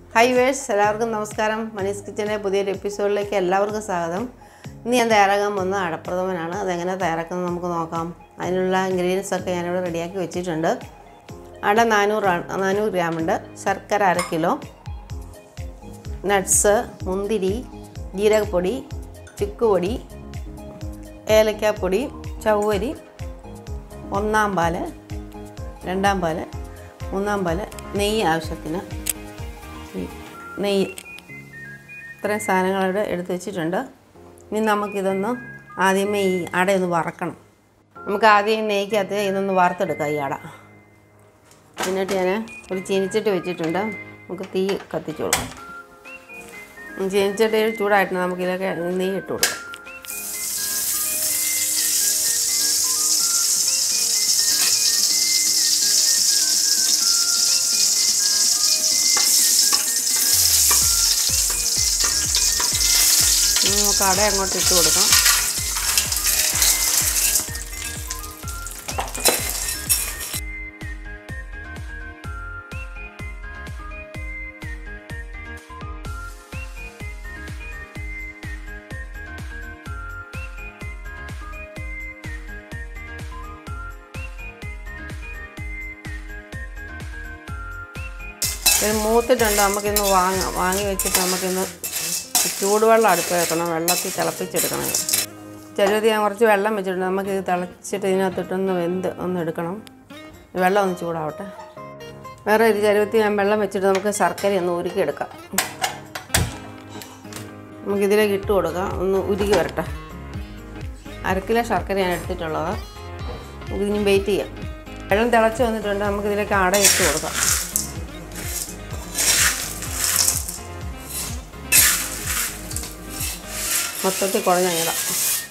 hi verse എല്ലാവർക്കും നമസ്കാരം മനീസ് കിച്ചൻ്റെ പുതിയൊരു എപ്പിസോഡിലേക്ക് എല്ലാവർക്കും സ്വാഗതം ഇന്ന് ഞാൻ തയ്യാറാക്കാൻ പോകുന്ന അടപ്രഥമനാണ് അതെങ്ങനെ തയ്യാറാക്കുന്നത് നമുക്ക് നോക്കാം അതിനുള്ള ഇൻഗ്രീഡിയൻസ് ഒക്കെ ഞാനിവിടെ റെഡിയാക്കി വെച്ചിട്ടുണ്ട് അട നാനൂറാണ് നാനൂറ് ഗ്രാമുണ്ട് ശർക്കര അര കിലോ നട്ട്സ് മുന്തിരി ജീരകപ്പൊടി ചുക്കുപൊടി ഏലക്കാപ്പൊടി ചവ്വരി ഒന്നാം പാല് രണ്ടാം പാല് മൂന്നാം പാല് നെയ്യ് ആവശ്യത്തിന് ഈ നെയ്യ് ഇത്രയും സാധനങ്ങളിവിടെ എടുത്ത് വെച്ചിട്ടുണ്ട് ഇനി നമുക്കിതൊന്ന് ആദ്യമേ ഈ അടയൊന്ന് വറക്കണം നമുക്ക് ആദ്യം ഈ നെയ്ക്കകത്ത് ഇതൊന്ന് വറുത്തെടുക്കാം ഈ അട എന്നിട്ട് ഞാൻ ഒരു ചീനിച്ചട്ടി വെച്ചിട്ടുണ്ട് നമുക്ക് തീ കത്തിച്ചു കൊടുക്കാം ചീനിച്ചട്ടി ചൂടായിട്ടുണ്ട് നമുക്കിതൊക്കെ നെയ്യ് ഇട്ട് കൊടുക്കാം ഇനി നമുക്ക് അട അങ്ങോട്ട് ഇട്ട് കൊടുക്കാം ഇത് മൂത്തിട്ടുണ്ട് നമുക്കിന്ന് വാങ്ങാം വാങ്ങി വെച്ചിട്ട് നമുക്കിന്ന് ചൂടുവെള്ളം അടുപ്പ് വെക്കണം വെള്ളത്തിൽ തിളപ്പിച്ചെടുക്കണം ചിലത് ഞാൻ കുറച്ച് വെള്ളം വെച്ചിട്ടുണ്ട് നമുക്കിത് തിളച്ചിട്ട് ഇതിനകത്തിട്ടൊന്ന് വെന്ത് ഒന്ന് എടുക്കണം വെള്ളം ഒന്ന് ചൂടാവട്ടെ വേറെ ഒരു ചരുവത്തിൽ ഞാൻ വെള്ളം വെച്ചിട്ട് നമുക്ക് ശർക്കര ഒന്ന് ഉരുക്കിയെടുക്കാം നമുക്കിതിലേക്ക് ഇട്ട് കൊടുക്കാം ഒന്ന് ഉരുക്കി വരട്ടെ അര കിലോ ശർക്കര ഞാൻ എടുത്തിട്ടുള്ളത് നമുക്കിതിനി വെയിറ്റ് ചെയ്യാം വെള്ളം തിളച്ച് വന്നിട്ടുണ്ട് നമുക്കിതിലേക്ക് അട ഇട്ട് കൊടുക്കാം മൊത്തത്തിൽ കുഴഞ്ഞിടാം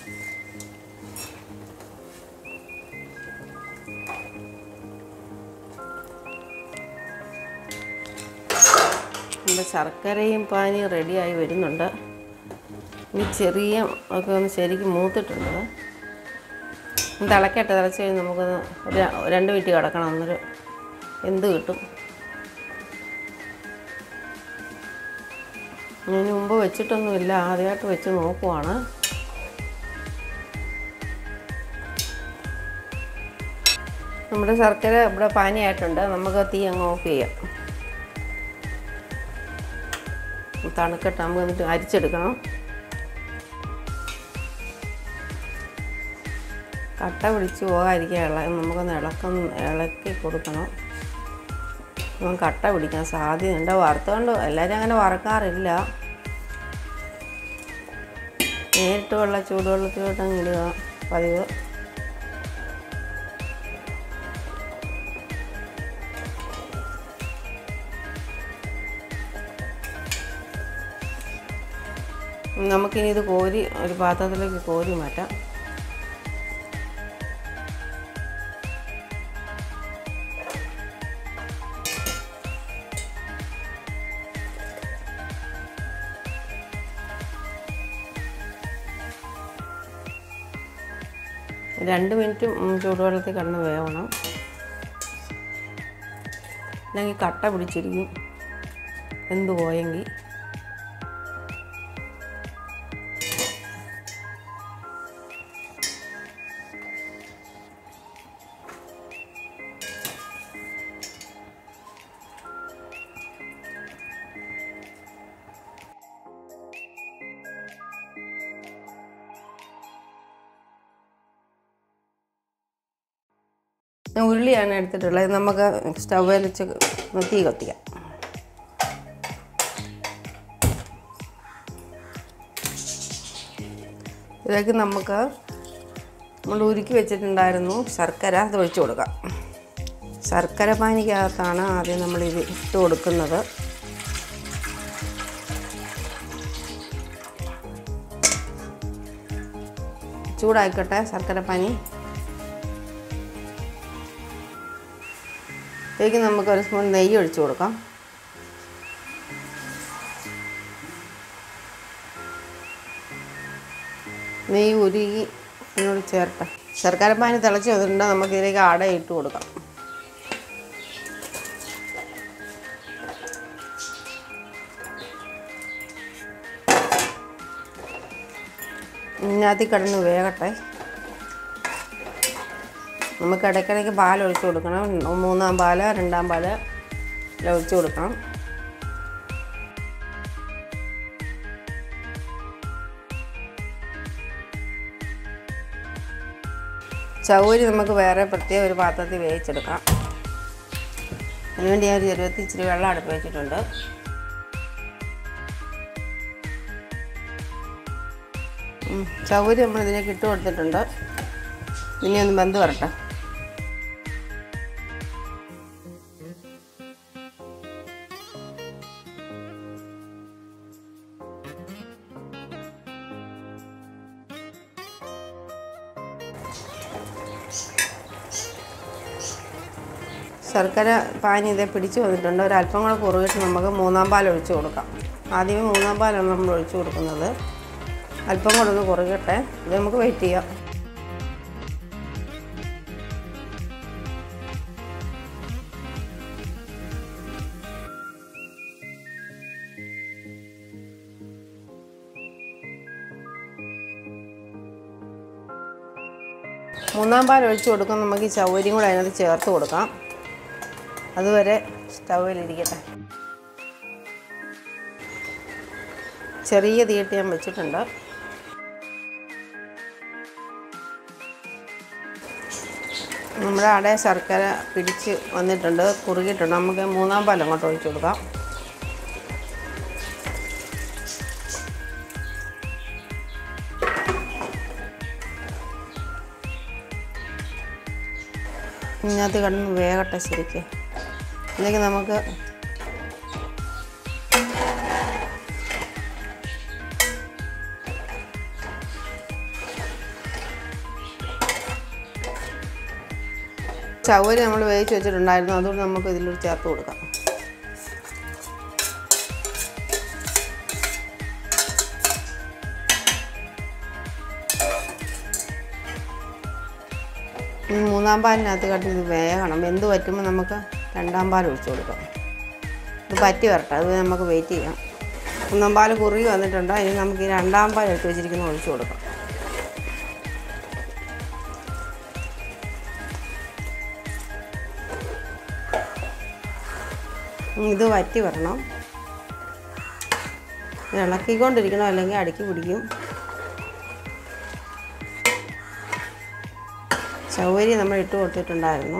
നമ്മുടെ ശർക്കരയും പാനിയും റെഡിയായി വരുന്നുണ്ട് ഇനി ചെറിയ ഒക്കെ ഒന്ന് ശരിക്കും മൂത്തിട്ടുണ്ട് ഒന്ന് തിളക്കട്ടെ തിളച്ച് കഴിഞ്ഞ് നമുക്കൊന്ന് ഒരു രണ്ട് മിനിറ്റ് കിടക്കണം എന്നൊരു എന്ത് കിട്ടും ഞാൻ മുമ്പ് വെച്ചിട്ടൊന്നുമില്ല ആദ്യമായിട്ട് വെച്ച് നോക്കുവാണ് നമ്മുടെ ശർക്കര ഇവിടെ പാനിയായിട്ടുണ്ട് നമുക്ക് തീ അങ്ങ് ഓഫ് ചെയ്യാം തണുക്കട്ടെ നമുക്ക് എന്നിട്ട് അരിച്ചെടുക്കണം കട്ട പിടിച്ച് പോകാതിരിക്കാൻ ഇള നമുക്കൊന്ന് ഇളക്കം ഇളക്കി കൊടുക്കണം നമുക്ക് കട്ട പിടിക്കാൻ സാധ്യതയുണ്ട് വറുത്തുകൊണ്ട് എല്ലാവരും അങ്ങനെ വറക്കാറില്ല നേരിട്ട് വെള്ള ചൂടുവെള്ളത്തിലോട്ട് അങ്ങ് ഇടുക പതിവ് നമുക്കിനി ഇത് കോരി ഒരു പാത്രത്തിലേക്ക് കോരി മാറ്റാം രണ്ട് മിനിറ്റ് ചൂടുവെള്ളത്തിൽ കിടന്ന് വേവണം അല്ലെങ്കിൽ കട്ട പിടിച്ചിരിക്കും എന്ത് പോയെങ്കിൽ ഉരുളിയാണ് എടുത്തിട്ടുള്ളത് നമുക്ക് സ്റ്റൗവിൽ വെച്ച് തീ കത്തിക്കാം ഇതിലേക്ക് നമുക്ക് നമ്മൾ ഉരുക്കി വെച്ചിട്ടുണ്ടായിരുന്നു ശർക്കര അത് ഒഴിച്ചു കൊടുക്കാം ശർക്കര പാനിക്കകത്താണ് ആദ്യം നമ്മൾ ഇത് ഇട്ട് കൊടുക്കുന്നത് ചൂടായിക്കോട്ടെ ശർക്കര പാനി ഇതിലേക്ക് നമുക്ക് ഒരു സ്പൂൺ നെയ്യ് ഒഴിച്ചു കൊടുക്കാം നെയ്യ് ഉരുകി ഇതിനോട് ചേർട്ടെ ശർക്കര പാനി തിളച്ച് വന്നിട്ടുണ്ട് നമുക്ക് ഇതിലേക്ക് അട ഇട്ട് കൊടുക്കാം ഇതിനകത്ത് കിടന്ന് വേകട്ടെ നമുക്ക് ഇടയ്ക്കിടയ്ക്ക് പാൽ ഒഴിച്ച് കൊടുക്കണം മൂന്നാം പാല് രണ്ടാം പാല് എല്ലാം ഒഴിച്ച് കൊടുക്കണം ചൗരി നമുക്ക് വേറെ പ്രത്യേക ഒരു പാത്രത്തിൽ വേവിച്ചെടുക്കാം അതിനുവേണ്ടി ഞാൻ ഒരു ചെരുവത്തിൽ ഇച്ചിരി വെള്ളം അടുപ്പ് വെച്ചിട്ടുണ്ട് ഉം, ചൗരി നമ്മൾ ഇതിലേക്ക് ഇട്ട് കൊടുത്തിട്ടുണ്ട് ഇനി ഒന്ന് ബന്ധ് വരട്ടെ ശർക്കര പാനി ഇതേ പിടിച്ച് വന്നിട്ടുണ്ട് ഒരല്പം കൂടെ കുറുകിട്ട് നമുക്ക് മൂന്നാം പാൽ ഒഴിച്ച് കൊടുക്കാം ആദ്യമേ മൂന്നാം പാലാണ് നമ്മൾ ഒഴിച്ച് കൊടുക്കുന്നത് അല്പം കൂടെ ഒന്ന് കുറുകട്ടെ ഇത് നമുക്ക് വെയിറ്റ് ചെയ്യാം മൂന്നാം പാൽ ഒഴിച്ച് കൊടുക്കുമ്പോൾ നമുക്ക് ഈ ചൗരിയും കൂടെ അതിനകത്ത് ചേർത്ത് കൊടുക്കാം അതുവരെ സ്റ്റൗവിലിരിക്കട്ടെ ചെറിയ തീയിട്ട് ഞാൻ വെച്ചിട്ടുണ്ട് നമ്മുടെ അവിടെ ശർക്കര പിടിച്ച് വന്നിട്ടുണ്ട് കുറുകിയിട്ടുണ്ട് നമുക്ക് മൂന്നാം പാൽ അങ്ങോട്ട് ഒഴിച്ച് കൊടുക്കാം ഇതിനകത്ത് കിടന്ന് വേകട്ടെ ശരിക്ക് അല്ലെങ്കിൽ നമുക്ക് ചവര് നമ്മൾ വേവിച്ച് വെച്ചിട്ടുണ്ടായിരുന്നു അതുകൊണ്ട് നമുക്ക് ഇതിലൂടെ ചേർത്ത് കൊടുക്കാം ഇനി മൂന്നാം പാലിനകത്ത് കട്ടി ഇത് വേകണം വെന്ത് പറ്റുമ്പോൾ നമുക്ക് രണ്ടാം പാൽ ഒഴിച്ച് കൊടുക്കാം ഇത് പറ്റി വരട്ടെ അത് നമുക്ക് വെയിറ്റ് ചെയ്യാം ഒന്നാം പാൽ കുറുകി വന്നിട്ടുണ്ട് ഇനി നമുക്ക് ഈ രണ്ടാം പാൽ എടുത്ത് വെച്ചിരിക്കുന്ന ഒഴിച്ച് കൊടുക്കാം ഇനി ഇത് വറ്റി വരണം ഇളക്കിക്കൊണ്ടിരിക്കണം അല്ലെങ്കിൽ അടുക്കി പിടിക്കും ചൗരി നമ്മൾ ഇട്ട് കൊടുത്തിട്ടുണ്ടായിരുന്നു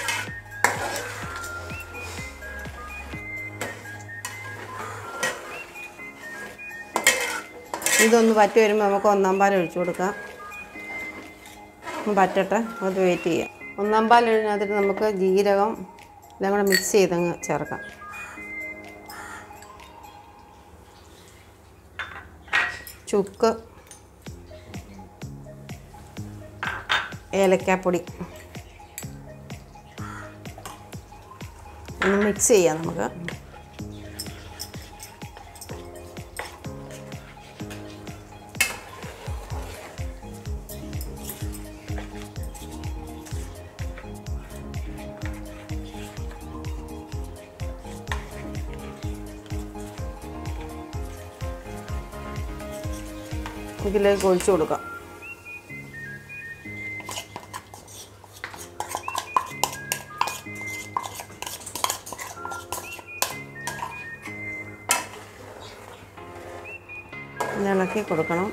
ഇതൊന്ന് പറ്റി വരുമ്പോൾ നമുക്ക് ഒന്നാം പാൽ ഒഴിച്ചു കൊടുക്കാം ഒന്ന് പറ്റട്ടെ അത് വെയിറ്റ് ചെയ്യാം ഒന്നാം പാൽ ഒഴിഞ്ഞതിട്ട് നമുക്ക് ജീരകം എല്ലാം കൂടെ മിക്സ് ചെയ്തങ്ങ് ചേർക്കാം ചുക്ക് ഏലക്കാപ്പൊടി ഒന്ന് മിക്സ് ചെയ്യാം നമുക്ക് ഇതിലേക്ക് ഒഴിച്ചു കൊടുക്കാം ഇത് ഇളക്കി കൊടുക്കണം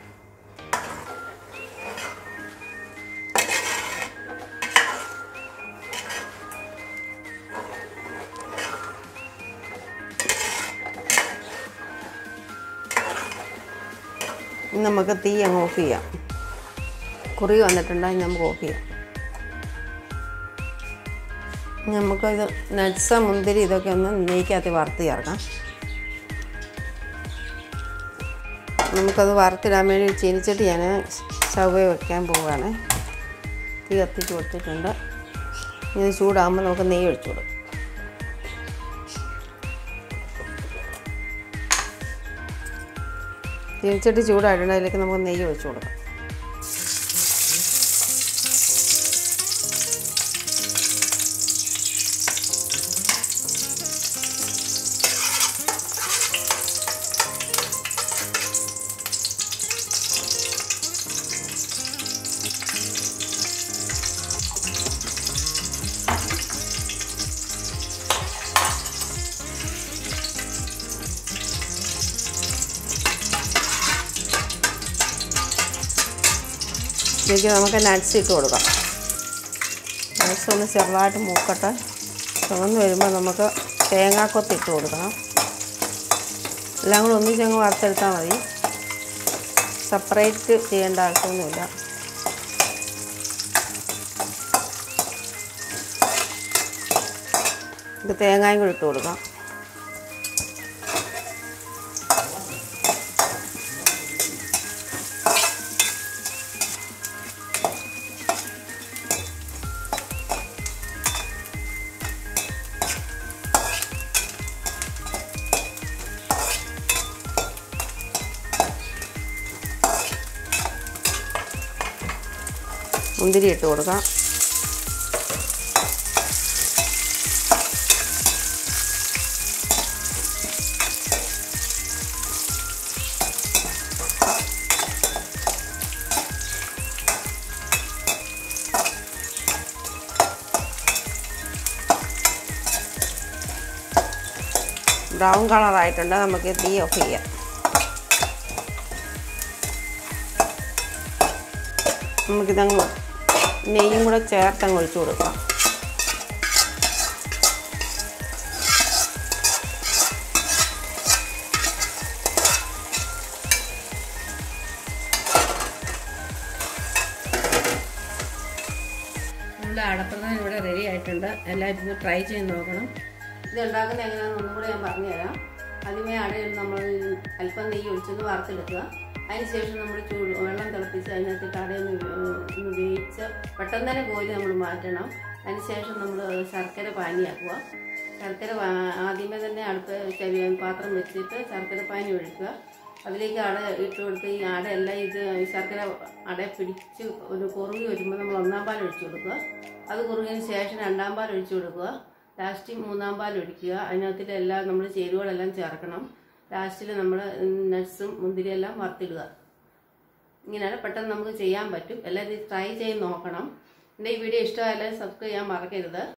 ഇനി നമുക്ക് തീ അങ്ങ് ഓഫ് ചെയ്യാം കുറി വന്നിട്ടുണ്ടെങ്കിൽ നമുക്ക് ഓഫ് ചെയ്യാം ഇനി നമുക്കിത് നട്ട്സ് മുന്തിരി ഇതൊക്കെ ഒന്ന് നെയ്ക്കകത്ത് വറുത്ത് ചേർക്കാം നമുക്കത് വറുത്തിടാൻ വേണ്ടി ചീനിച്ചിട്ട് ഞാൻ ചവ്വ വെക്കാൻ പോവുകയാണ് തീ കത്തിച്ച് കൊടുത്തിട്ടുണ്ട് ഇത് ചൂടാകുമ്പോൾ നമുക്ക് നെയ്യ് ഒഴിച്ചു കൊടുക്കും ചീനിച്ചട്ടി ചൂടായിട്ടുണ്ട് അതിലേക്ക് നമുക്ക് നെയ്യ് ഒഴിച്ചു കൊടുക്കാം ഇതിലേക്ക് നമുക്ക് നട്ട്സ് ഇട്ട് കൊടുക്കാം നട്ട്സ് ഒന്ന് ചെറുതായിട്ട് മൂക്കട്ടെ ചുവന്ന് വരുമ്പോൾ നമുക്ക് തേങ്ങാക്കൊത്ത് ഇട്ട് കൊടുക്കണം എല്ലാം കൂടെ ഒന്നിച്ചങ്ങ് വറുത്തെടുത്താൽ മതി സെപ്പറേറ്റ് ചെയ്യേണ്ട ആവശ്യമൊന്നുമില്ല ഇത് തേങ്ങായും കൂടി ഇട്ട് കൊടുക്കാം മുന്തിരി ഇട്ട് കൊടുക്കാം ബ്രൗൺ കളറായിട്ടുണ്ട് നമുക്ക് തീ ഓഫ് ചെയ്യാം നമുക്കിതങ്ങ് നെയ്യും കൂടെ ചേർത്തങ്ങ് ഒഴിച്ചു കൊടുക്കാം നമ്മുടെ അടപ്രധാനം ഇവിടെ റെഡി ആയിട്ടുണ്ട് എല്ലാവരും ഇത് ട്രൈ ചെയ്ത് നോക്കണം ഇത് ഉണ്ടാക്കുന്ന എങ്ങനെയാണെന്ന് ഒന്നും കൂടെ ഞാൻ പറഞ്ഞുതരാം ആദ്യമേ അടയിൽ നമ്മൾ അല്പം നെയ്യ് ഒഴിച്ചൊന്ന് വറുത്തെടുക്കുക അതിനുശേഷം നമ്മൾ ചൂട് വെള്ളം തിളപ്പിച്ച് അതിനകത്തിട്ട് അടയൊന്ന് ഒന്ന് വേവിച്ച് പെട്ടെന്ന് തന്നെ കോരി നമ്മൾ മാറ്റണം അതിനുശേഷം നമ്മൾ ശർക്കര പാനിയാക്കുക ശർക്കര പാ- ആദ്യമേ തന്നെ അടുപ്പ് ചെറിയ പാത്രം വെച്ചിട്ട് ശർക്കര പാനി ഒഴിക്കുക അതിലേക്ക് അട ഇട്ട് കൊടുത്ത് ഈ അട എല്ലാം ഇത് ശർക്കര അട പിടിച്ച് ഒരു കുറുകി വരുമ്പോൾ നമ്മൾ ഒന്നാം പാൽ ഒഴിച്ചു കൊടുക്കുക അത് കുറുകിയതിന് ശേഷം രണ്ടാം പാൽ ഒഴിച്ചു കൊടുക്കുക ലാസ്റ്റ് മൂന്നാം പാൽ ഒഴിക്കുക അതിനകത്തിൽ എല്ലാം നമ്മൾ ചേരുവകളെല്ലാം ചേർക്കണം ലാസ്റ്റിൽ നമ്മൾ നട്ട്സും മുന്തിരിയെല്ലാം വറുത്തിടുക ഇങ്ങനെയാണ് പെട്ടെന്ന് നമുക്ക് ചെയ്യാൻ പറ്റും എല്ലാവരും ട്രൈ ചെയ്ത് നോക്കണം എൻ്റെ ഈ വീഡിയോ ഇഷ്ടമായാലും സബ്സ്ക്രൈബ് ചെയ്യാൻ മറക്കരുത്